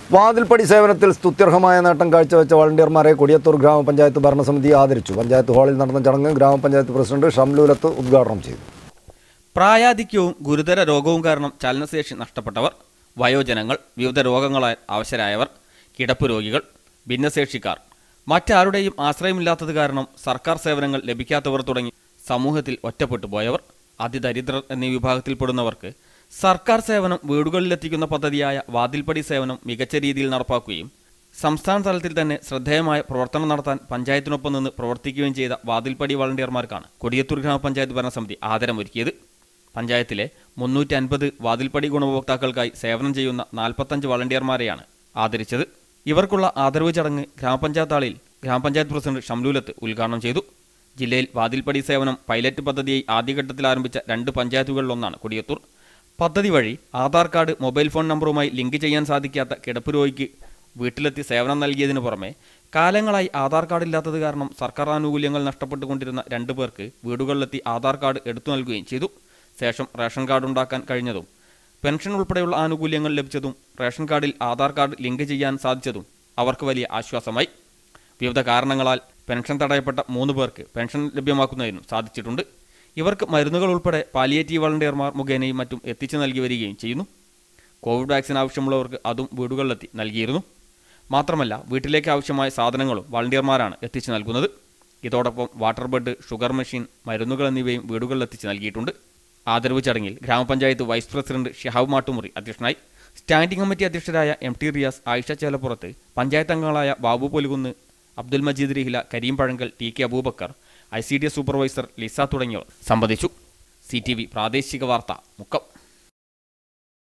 വാതിൽപ്പടി സേവനത്തിൽ സ്തുത്യർഹമായ നേട്ടം കാഴ്ചവെച്ച വളണ്ടിയർമാരെ കൊടിയത്തൂർ ഗ്രാമപഞ്ചായത്ത് ഭരണസമിതി ആദരിച്ചു പഞ്ചായത്ത് ഹാളിൽ നടന്ന ചടങ്ങ് ഗ്രാമപഞ്ചായത്ത് പ്രസിഡന്റ് ഷംലൂലത്ത് ഉദ്ഘാടനം ചെയ്തു പ്രായാധിക്യവും ഗുരുതര രോഗവും കാരണം ചലനശേഷി നഷ്ടപ്പെട്ടവർ വയോജനങ്ങൾ വിവിധ രോഗങ്ങളാൽ അവശരായവർ കിടപ്പ് രോഗികൾ ഭിന്നശേഷിക്കാർ മറ്റാരുടെയും ആശ്രയമില്ലാത്തത് കാരണം സർക്കാർ സേവനങ്ങൾ ലഭിക്കാത്തവർ തുടങ്ങി സമൂഹത്തിൽ ഒറ്റപ്പെട്ടു പോയവർ അതിദരിദ്രർ എന്നീ വിഭാഗത്തിൽപ്പെടുന്നവർക്ക് സർക്കാർ സേവനം വീടുകളിലെത്തിക്കുന്ന പദ്ധതിയായ വാതിൽപ്പടി സേവനം മികച്ച രീതിയിൽ നടപ്പാക്കുകയും സംസ്ഥാന തലത്തിൽ തന്നെ ശ്രദ്ധേയമായ പ്രവർത്തനം നടത്താൻ പഞ്ചായത്തിനൊപ്പം നിന്ന് പ്രവർത്തിക്കുകയും ചെയ്ത വാതിൽപ്പടി വളണ്ടിയർമാർക്കാണ് കൊടിയത്തൂർ ഗ്രാമപഞ്ചായത്ത് ഭരണസമിതി ആദരമൊരുക്കിയത് പഞ്ചായത്തിലെ മുന്നൂറ്റി അൻപത് വാതിൽപ്പടി ഗുണഭോക്താക്കൾക്കായി സേവനം ചെയ്യുന്ന നാൽപ്പത്തഞ്ച് വളണ്ടിയർമാരെയാണ് ആദരിച്ചത് ഇവർക്കുള്ള ആദരവ് ചടങ്ങ് ഗ്രാമപഞ്ചായത്ത് ഹാളിൽ ഗ്രാമപഞ്ചായത്ത് പ്രസിഡന്റ് ഷംലൂലത്ത് ഉദ്ഘാടനം ചെയ്തു ജില്ലയിൽ വാതിൽപ്പടി സേവനം പൈലറ്റ് പദ്ധതിയായി ആദ്യഘട്ടത്തിൽ ആരംഭിച്ച രണ്ട് പഞ്ചായത്തുകളിലൊന്നാണ് കൊടിയത്തൂർ പദ്ധതി വഴി ആധാർ കാർഡ് മൊബൈൽ ഫോൺ നമ്പറുമായി ലിങ്ക് ചെയ്യാൻ സാധിക്കാത്ത കിടപ്പ് രോഗിക്ക് വീട്ടിലെത്തി സേവനം നൽകിയതിനു പുറമെ കാലങ്ങളായി ആധാർ കാർഡ് ഇല്ലാത്തത് കാരണം സർക്കാർ ആനുകൂല്യങ്ങൾ നഷ്ടപ്പെട്ടുകൊണ്ടിരുന്ന രണ്ടു പേർക്ക് വീടുകളിലെത്തി ആധാർ കാർഡ് എടുത്തു നൽകുകയും ചെയ്തു ശേഷം റേഷൻ കാർഡ് ഉണ്ടാക്കാൻ കഴിഞ്ഞതും പെൻഷൻ ഉൾപ്പെടെയുള്ള ആനുകൂല്യങ്ങൾ ലഭിച്ചതും റേഷൻ കാർഡിൽ ആധാർ കാർഡ് ലിങ്ക് ചെയ്യാൻ സാധിച്ചതും അവർക്ക് വലിയ ആശ്വാസമായി വിവിധ കാരണങ്ങളാൽ പെൻഷൻ തടയപ്പെട്ട മൂന്ന് പേർക്ക് പെൻഷൻ ലഭ്യമാക്കുന്നതിനും സാധിച്ചിട്ടുണ്ട് ഇവർക്ക് മരുന്നുകൾ ഉൾപ്പെടെ പാലിയേറ്റീവ് വളണ്ടിയർമാർ മുഖേനയും മറ്റും എത്തിച്ചു നൽകി വരികയും ചെയ്യുന്നു കോവിഡ് വാക്സിൻ ആവശ്യമുള്ളവർക്ക് അതും വീടുകളിലെത്തി നൽകിയിരുന്നു മാത്രമല്ല വീട്ടിലേക്ക് ആവശ്യമായ സാധനങ്ങളും വളണ്ടിയർമാരാണ് എത്തിച്ചു നൽകുന്നത് ഇതോടൊപ്പം വാട്ടർ ബെഡ് ഷുഗർ മെഷീൻ മരുന്നുകൾ എന്നിവയും വീടുകളിലെത്തിച്ച് നൽകിയിട്ടുണ്ട് ആദരവ് ചടങ്ങിൽ ഗ്രാമപഞ്ചായത്ത് വൈസ് പ്രസിഡന്റ് ഷിഹാബ് മാട്ടുമുറി അധ്യക്ഷനായി സ്റ്റാൻഡിംഗ് കമ്മിറ്റി അധ്യക്ഷരായ എം ടി റിയാസ് ആയിഷ ചേലപ്പുറത്ത് പഞ്ചായത്ത് അംഗങ്ങളായ Babu Polukunnu Abdul Majeed Rihila Kareem Pazhankal T K Aboobacker I C D S supervisor Lisa തുടങ്ങിയവർ സംബന്ധിച്ചു സി ടി വി പ്രാദേശിക വാർത്ത മുക്കം